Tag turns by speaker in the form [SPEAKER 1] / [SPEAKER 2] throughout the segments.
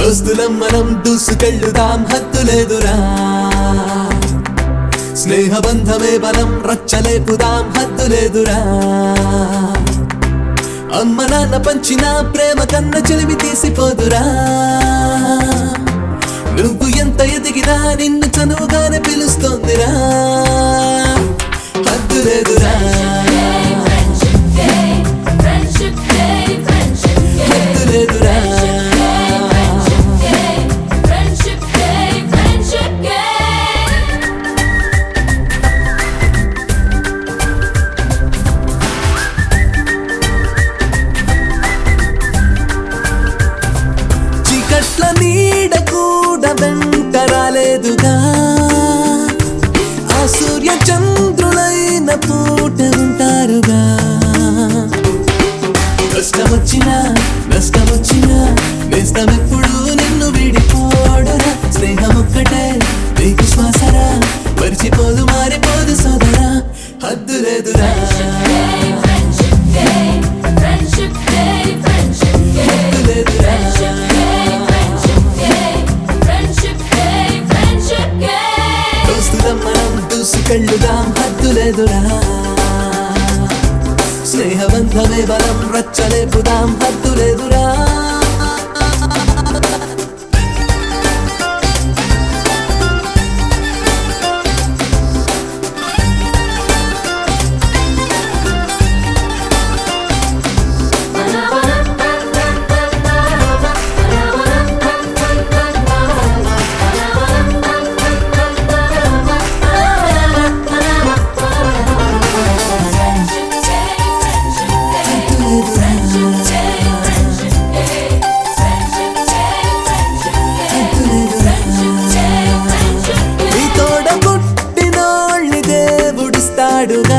[SPEAKER 1] దోస్తులం మనం దూసుకెళ్ళుదాం హద్దులేదురా స్నేహబంధమే బలం రచ్చలేపుదాం హద్దులేదురా అమ్మ నాన్న పంచిన ప్రేమ కన్న చెలిమి తీసిపోదురా నువ్వు ఎంత ఎదిగినా నిన్ను చనువుగానే పిలుస్తోందిరా హద్దులేదురా
[SPEAKER 2] Friendship day, friendship day, friendship day,
[SPEAKER 1] హద్దులేదురా
[SPEAKER 2] friendship day, friendship day, friendship day.
[SPEAKER 1] చీకట్ల నీడ కూడా వెంట రాలేదుగా ఆ సూర్య చంద్రులైన పూట ఉంటారుగా కష్టం వచ్చినా నష్టం వచ్చినా నేస్తం ఎప్పుడు నిన్ను విడిపోడురా స్నేహం ఒక్కటే నీకు శ్వాసరా మరిచిపోదు మారిపోదు సోదరా హద్దు లేదురా
[SPEAKER 2] Friendship day, friendship day, friendship day,
[SPEAKER 1] హద్దు లేదురా
[SPEAKER 2] friendship day, friendship day, friendship day.
[SPEAKER 1] దోస్తులం మనం దూసుకెళ్ళుదాం హద్దు లేదురా స్నేహబంధమే బలం రచ్చలేపుదాం హద్దు లేదురా
[SPEAKER 2] Friendship day, friendship day, friendship day, friendship day, friendship day, friendship day, friendship day, friendship day.
[SPEAKER 1] నీ తోడ పుట్టినోళ్ళి దేవుడిస్తాడుగా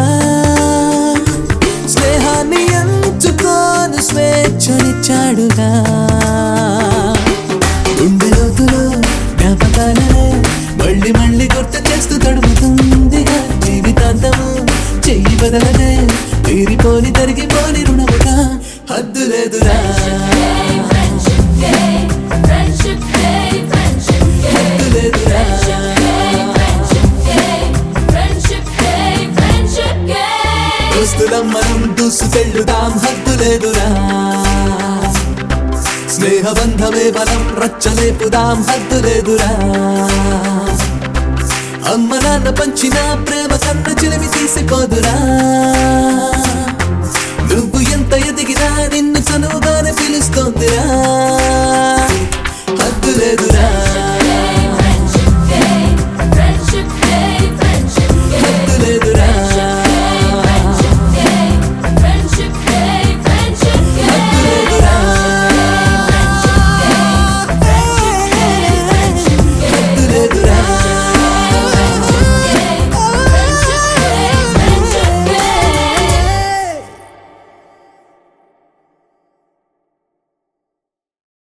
[SPEAKER 1] స్నేహాన్ని ఎంచుకోను స్వేచ్ఛనిచ్చాడుగా గుండె లోతులో జ్ఞాపకాలనే మళ్ళీ మళ్ళీ గుర్తు చేస్తూ తడుముతుందిగా జీవితాంతము చెయ్యి బదలనే తీరిపోని తరిగిపోని రుణముగా హద్దు లేదురా
[SPEAKER 2] Friendship day, friendship day, friendship day,
[SPEAKER 1] హద్దు లేదురా
[SPEAKER 2] friendship day, friendship day, friendship day.
[SPEAKER 1] దోస్తులం మనం దూసుకెళ్ళుదాం హద్దు లేదురా స్నేహబంధమే బలం రచ్చలేపుదాం హద్దు లేదురా అమ్మ నాన్న పంచిన ప్రేమ కన్న చిలిమి తీసిపోదురా